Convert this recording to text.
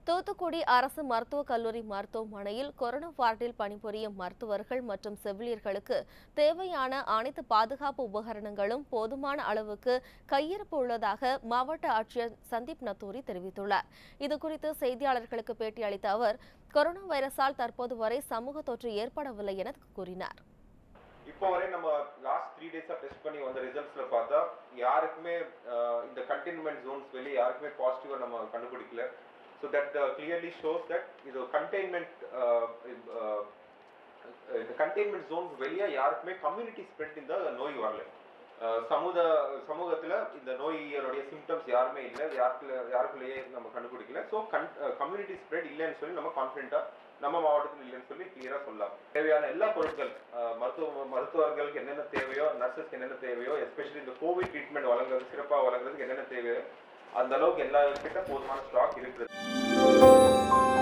தூத்துக்குடி அரசு மருத்துவக் கல்லூரி மருத்துவமனையில் கொரோனா வார்டில் பணிபுரியும் மருத்துவர்கள் மற்றும் செவிலியர்களுக்கு தேவையான அனைத்து பாதுகாப்பு உபகரணங்களும் போதுமான அளவுக்கு கையிருப்பு உள்ளதாக மாவட்ட ஆட்சியர் சந்தீப் நத்தூரி தெரிவித்துள்ளார் இதுகுறித்து செய்தியாளர்களுக்கு பேட்டி அளித்த அவர் கொரோனா வைரஸால் தற்போது வரை சமூக தொற்று ஏற்படவில்லை என கூறினார் இப்போ வரை நம்ம லாஸ்ட் த்ரீ டேஸா டெஸ்ட் பண்ணி வந்த ரிசல்ட்ஸ்ல பார்த்தா யாருக்குமே அஹ், இந்த கண்டெய்ன்மெண்ட் ஜோன்ஸ் வெளியே யாருக்குமே பாசிட்டிவா நம்ம கண்டுபிடிக்கல so that clearly shows that இது கண்டெய்ன்மெண்ட் இந்த கண்டெய்ன்மெண்ட் ஜோன்ஸ் வெளியே யாருக்குமே கம்யூனிட்டி ஸ்ப்ரெட் இந்த நோய் வரல அஹ், சமூக சமூகத்துல இந்த நோயினுடைய சிம்டம்ஸ் யாருமே இல்லை யாருக்குள்ள யாருக்குள்ளேயே நம்ம கண்டுபிடிக்கல ஸோ கன் கம்யூனிட்டி ஸ்ப்ரெட் இல்லைன்னு சொல்லி நம்ம கான்ஃபிடென்ட்டா நம்ம மாவட்டத்தில் இல்லைன்னு சொல்லி கிளியரா சொல்லலாம் தேவையான எல்லா பொருட்கள் அஹ், மருத்துவ மருத்துவர்களுக்கு என்னென்ன தேவையோ நர்சஸ்க்கு என்னென்ன தேவையோ எஸ்பெஷலி இந்த கோவிட் ட்ரீட்மெண்ட் வழங்குறது சிறப்பாக வழங்குறதுக்கு என்னென்ன தேவையோ அந்த அளவுக்கு எல்லா கிட்ட போதுமான ஸ்டாக் இருக்குது